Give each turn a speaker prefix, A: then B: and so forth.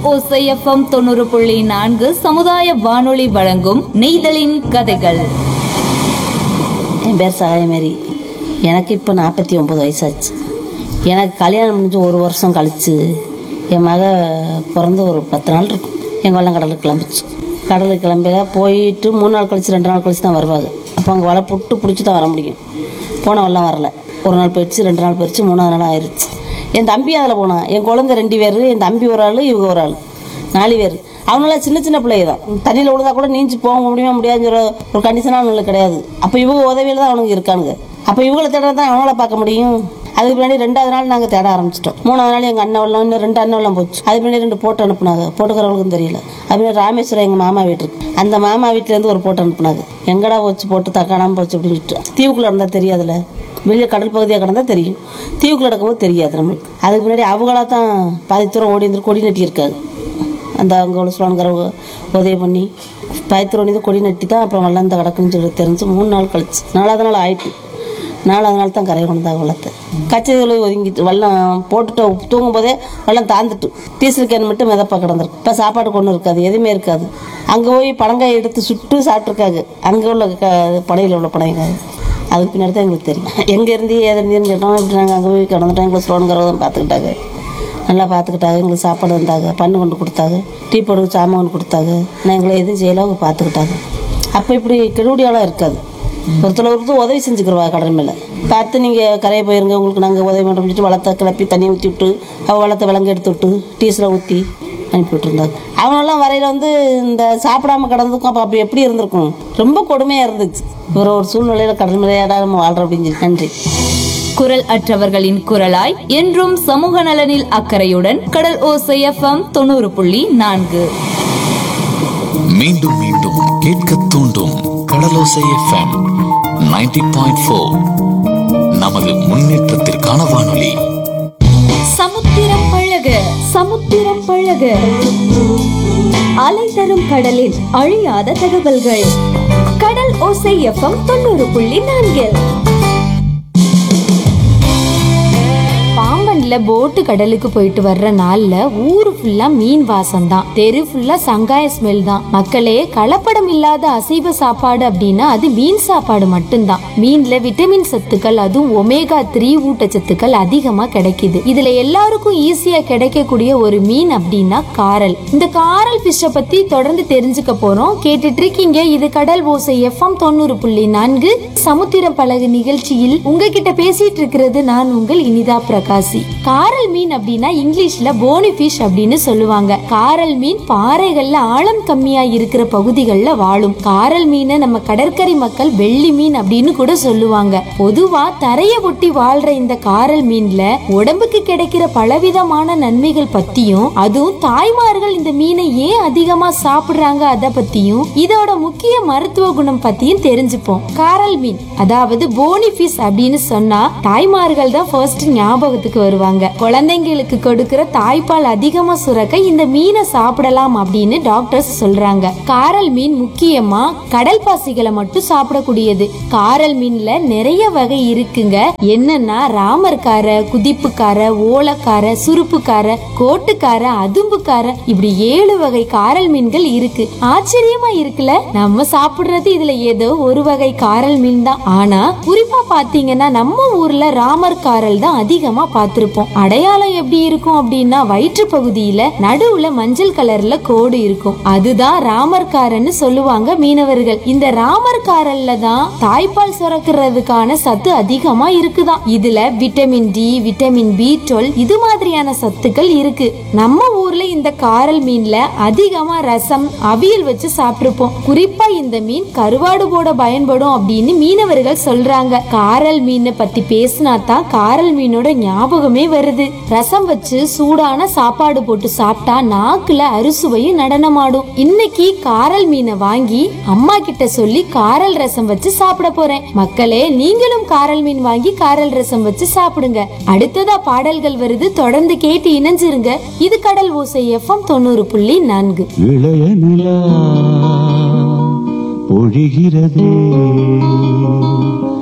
A: ஓசைஎஃப்எம் தொண்ணூறு புள்ளி நான்கு சமுதாய வானொலி வழங்கும் நெய்தலின் கதைகள்
B: என் பேர் சகாயமேரி எனக்கு இப்போ நாற்பத்தி ஒம்பது வயசாச்சு எனக்கு கல்யாணம் முடிஞ்சு ஒரு வருஷம் கழிச்சு என் மக பிறந்து ஒரு பத்து நாள் இருக்கும் எங்கள் வெள்ளம் கடலுக்கு கிளம்பிச்சு கடலுக்கு கிளம்பில போயிட்டு மூணு நாள் கழிச்சு ரெண்டு நாள் கழிச்சு தான் வருவாங்க அப்போ அங்கே வலை புட்டு பிடிச்சி தான் வர முடியும் போன வெள்ளம் வரல ஒரு நாள் போயிடுச்சு ரெண்டு நாள் போயிடுச்சு மூணாவது நாள் ஆயிடுச்சு என் தம்பி அதில் போனான் என் குழந்தை ரெண்டு பேர் என் தம்பி ஒரு ஆள் இவங்க ஒரு ஆள் நாலு பேர் அவங்களாம் சின்ன சின்ன பிள்ளைங்க தான் தண்ணியில் விழுந்தா கூட நீஞ்சி போக முடியுமா முடியாதுங்கிற ஒரு கண்டிஷனாக அவங்களுக்கு கிடையாது அப்போ இவங்க உதவியில் தான் அவனுங்க இருக்கானுங்க அப்போ இவங்கள தேட தான் அவங்கள பார்க்க முடியும் அதுக்கு பின்னாடி ரெண்டாவது நாள் நாங்கள் தேட ஆரம்பிச்சிட்டோம் மூணாவது நாள் எங்கள் அண்ணன் வெள்ளம் இன்னும் ரெண்டு அண்ணன் வெள்ளம் போச்சு அதுக்கு பின்னாடி ரெண்டு போட்டு அனுப்புனாங்க போட்டுக்கிறவங்களுக்கும் தெரியல அதுமாதிரி ராமேஸ்வரம் எங்கள் மாமா வீட்டு இருக்கு அந்த மாமா வீட்டிலேருந்து ஒரு போட்டு அனுப்புனாங்க எங்கடா போச்சு போட்டு தக்காணாமல் போச்சு அப்படின்னு சொல்லிட்டு தீவுக்குள்ளே இருந்தால் தெரியாதுல்ல வெளியே கடல் பகுதியாக கிடந்தா தெரியும் தீவுக்குள்ள நடக்கும்போது தெரியாது நம்மளுக்கு அதுக்கு முன்னாடி அவங்களா தான் பாதி தூரம் ஓடி வந்து கொடி நட்டியிருக்காங்க அந்த அங்கே உள்ள சுவான்கிறவங்க உதவி பண்ணி பாதி தூரம் வந்து கொடி நட்டி தான் அப்புறம் வெள்ளம் இந்த கிடக்குன்னு சொல்லி தெரிஞ்சு மூணு நாள் கழிச்சு நாலாவது நாள் ஆயிட்டு நாலாவது நாள் தான் கரை கொண்டாங்க வெள்ளத்தை கச்சைகளை ஒதுங்கிட்டு வெள்ளம் போட்டுட்டு தூங்கும் போதே வெள்ளம் தாந்துட்டு டீசல் கேன் மட்டும் மிதப்பா கிடந்திருக்கு இப்போ சாப்பாடு கொண்டு இருக்காது எதுவுமே இருக்காது அங்கே போய் பனங்காய் எடுத்து சுட்டு சாப்பிட்ருக்காங்க அங்கே உள்ள க படையில் உள்ள படையங்க அதுக்கு பின்னாடி தான் எங்களுக்கு தெரியும் எங்கே இருந்து ஏது இருந்துன்னு கேட்டோம் இப்படி நாங்கள் அங்கே போய் கிடந்துட்டோம் எங்களை ஸ்லோனுங்கிறத பார்த்துக்கிட்டாங்க நல்லா பார்த்துக்கிட்டாங்க எங்களுக்கு சாப்பாடு வந்தாங்க பண்ணு கொண்டு கொடுத்தாங்க டீ போடு சாமான் கொண்டு கொடுத்தாங்க நான் எங்களை எதுவும் செய்யல அவங்க பார்த்துக்கிட்டாங்க அப்போ இப்படி கெடுபடியாலாம் இருக்காது ஒருத்தர் ஒருத்தர் உதவி செஞ்சுக்கிறவா கடல் மேலே பார்த்து நீங்கள் கரையை போயிருங்க உங்களுக்கு நாங்கள் உதவி பண்ணுறோம் சொல்லிட்டு வளத்தை கிளப்பி தண்ணி ஊற்றி விட்டு அவள் வளத்தை விலங்கு எடுத்து விட்டு டீசலை ஊற்றி அனுப்பி விட்டுருந்தாங்க அவனெல்லாம் வரையில வந்து இந்த சாப்பிடாம கிடந்ததுக்கும் அப்போ அப்படி எப்படி இருந்திருக்கும் ரொம்ப கொடுமையாக இருந்துச்சு ஒரு ஒரு சூழ்நிலையில் கடல் மேலையாடா நம்ம வாழ்கிறோம் அப்படின்னு சொல்லி நன்றி
A: குரல் அற்றவர்களின் குரலாய் என்றும் சமூக நலனில் அக்கறையுடன் கடல் ஓசைஎஃப்எம் தொண்ணூறு புள்ளி நான்கு
C: மீண்டும் மீண்டும் கேட்க தூண்டும் கடலோசை எஃப்எம் 90.4 பாயிண்ட் நமது முன்னேற்றத்திற்கான வானொலி
A: சமுத்திரம் பழக சமுத்திரம் பழக அலை தரும் கடலில் அழியாத தகவல்கள் கடல் ஓசை எஃப்எம் தொண்ணூறு புள்ளி நான்கில்
D: பாம்பன்ல போட்டு கடலுக்கு போயிட்டு வர்ற நாள்ல ஊரு ஃபுல்லா மீன் வாசம் தான் தெரு ஃபுல்லா சங்காய ஸ்மெல் தான் மக்களே கலப்படம் இல்லாத அசைவ சாப்பாடு அப்படின்னா அது மீன் சாப்பாடு மட்டும்தான் மீன்ல விட்டமின் சத்துக்கள் அதுவும் ஒமேகா த்ரீ ஊட்டச்சத்துக்கள் அதிகமா கிடைக்குது இதுல எல்லாருக்கும் ஈஸியா கிடைக்கக்கூடிய ஒரு மீன் அப்படின்னா காரல் இந்த காரல் ஃபிஷ்ஷ பத்தி தொடர்ந்து தெரிஞ்சுக்க போறோம் கேட்டுட்டு இருக்கீங்க இது கடல் ஓசை எஃப்எம் தொண்ணூறு புள்ளி நான்கு சமுத்திரம் பழகு நிகழ்ச்சியில் உங்ககிட்ட பேசிட்டு இருக்கிறது நான் உங்கள் இனிதா பிரகாசி காரல் மீன் அப்படின்னா இங்கிலீஷ்ல போனி ஃபிஷ் அப்படின்னு சொல்லுவாங்க காரல் மீன் பாறைகள்ல ஆழம் கம்மியா இருக்கிற பகுதிகளில் வாழும் காரல் மீனை நம்ம கடற்கரை மக்கள் வெள்ளி மீன் அப்படின்னு கூட சொல்லுவாங்க பொதுவா தரைய ஒட்டி வாழ்ற இந்த காரல் மீன்ல உடம்புக்கு கிடைக்கிற பலவிதமான நன்மைகள் பத்தியும் அதுவும் தாய்மார்கள் இந்த மீனை ஏன் அதிகமா சாப்பிடுறாங்க அத பத்தியும் இதோட முக்கிய மருத்துவ குணம் பத்தியும் தெரிஞ்சுப்போம் காரல் மீன் அதாவது போனி ஃபிஷ் அப்படின்னு சொன்னா தாய்மார்கள் தான் ஃபர்ஸ்ட் ஞாபகத்துக்கு வருவாங்க குழந்தைங்களுக்கு கொடுக்கிற தாய்ப்பால் அதிகமா சுரக்க இந்த மீனை சாப்பிடலாம் அப்படின்னு டாக்டர்ஸ் சொல்றாங்க காரல் மீன் முக்கியமா கடல் பாசிகளை மட்டும் சாப்பிடக்கூடியது காரல் மீன்ல நிறைய வகை இருக்குங்க என்னன்னா ராமர்கார குதிப்புக்கார ஓலக்கார சுருப்புக்கார கோட்டுக்கார அதும்புக்கார இப்படி ஏழு வகை காரல் மீன்கள் இருக்கு ஆச்சரியமா இருக்குல்ல நம்ம சாப்பிடுறது இதுல ஏதோ ஒரு வகை காரல் மீன் தான் ஆனா குறிப்பா பாத்தீங்கன்னா நம்ம ஊர்ல ராமர் காரல் தான் அதிகமா பார்த்திருப்போம் அடையாளம் எப்படி இருக்கும் அப்படின்னா வயிற்று பகுதியில நடுவுல மஞ்சள் கலர்ல கோடு இருக்கும் அதுதான் ராமர் காரன்னு சொல்லுவாங்க மீனவர்கள் இந்த ராமர் காரல்ல தான் தாய்ப்பால் சுரக்கிறதுக்கான சத்து அதிகமா இருக்குதாம் இதுல vitamin D vitamin B twelve இது மாதிரியான சத்துக்கள் இருக்கு நம்ம ஊர்ல இந்த காரல் மீன்ல அதிகமா ரசம் அவியல் வச்சு சாப்பிட்டிருப்போம் குறிப்பா இந்த மீன் கருவாடு போட பயன்படும் அப்படின்னு மீனவர்கள் சொல்றாங்க காரல் மீனை பத்தி பேசினா தான் காரல் மீனோட ஞாபகமே வருது ரசம் வச்சு சூடான சாப்பாடு போட்டு சாப்பிட்டா நாக்குல அறுசுவையும் நடனமாடும் இன்னைக்கு காரல் மீனை வாங்கி அம்மா கிட்ட சொல்லி காரல் ரசம் வச்சு சாப்பிட போறேன் மக்களே நீங்களும் காரல் மீன் வாங்கி காரல் ரசம் வச்சு சாப்பிடுங்க அடுத்ததா பாடல்கள் வருது தொடர்ந்து கேட்டு இணைஞ்சிருங்க இது கடல் ஓசை எஃப்எம் தொண்ணூறு புள்ளி நான்கு
E: இளைய நிலா பொழிகிறதே